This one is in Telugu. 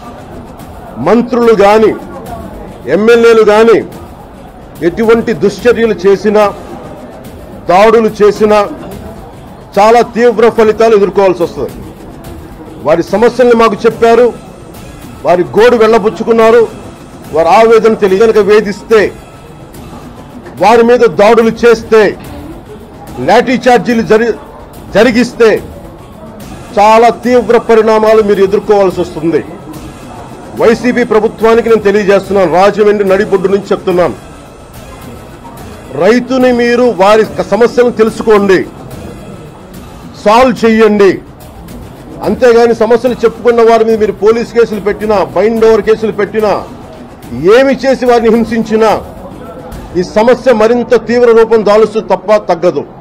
మంత్రులు కానీ ఎమ్మెల్యేలు కానీ ఎటువంటి దుశ్చర్యలు చేసినా దాడులు చేసినా చాలా తీవ్ర ఫలితాలు ఎదుర్కోవాల్సి వస్తుంది వారి సమస్యల్ని మాకు చెప్పారు వారి గోడు వెళ్ళబుచ్చుకున్నారు వారి ఆవేదన తెలియగనక వేధిస్తే వారి మీద దాడులు చేస్తే లాఠీ చార్జీలు జరి జరిగిస్తే చాలా తీవ్ర పరిణామాలు మీరు ఎదుర్కోవాల్సి వస్తుంది వైసీపీ ప్రభుత్వానికి నేను తెలియజేస్తున్నాను రాజమండ్రి నడిబొడ్డు నుంచి చెప్తున్నాను రైతుని మీరు వారి సమస్యలను తెలుసుకోండి సాల్వ్ చెయ్యండి అంతేగాని సమస్యలు చెప్పుకున్న వారి మీద మీరు పోలీస్ కేసులు పెట్టినా బైండ్ ఓవర్ కేసులు పెట్టినా ఏమి చేసి వారిని హింసించినా ఈ సమస్య మరింత తీవ్ర రూపం దాలుస్తూ తప్ప తగ్గదు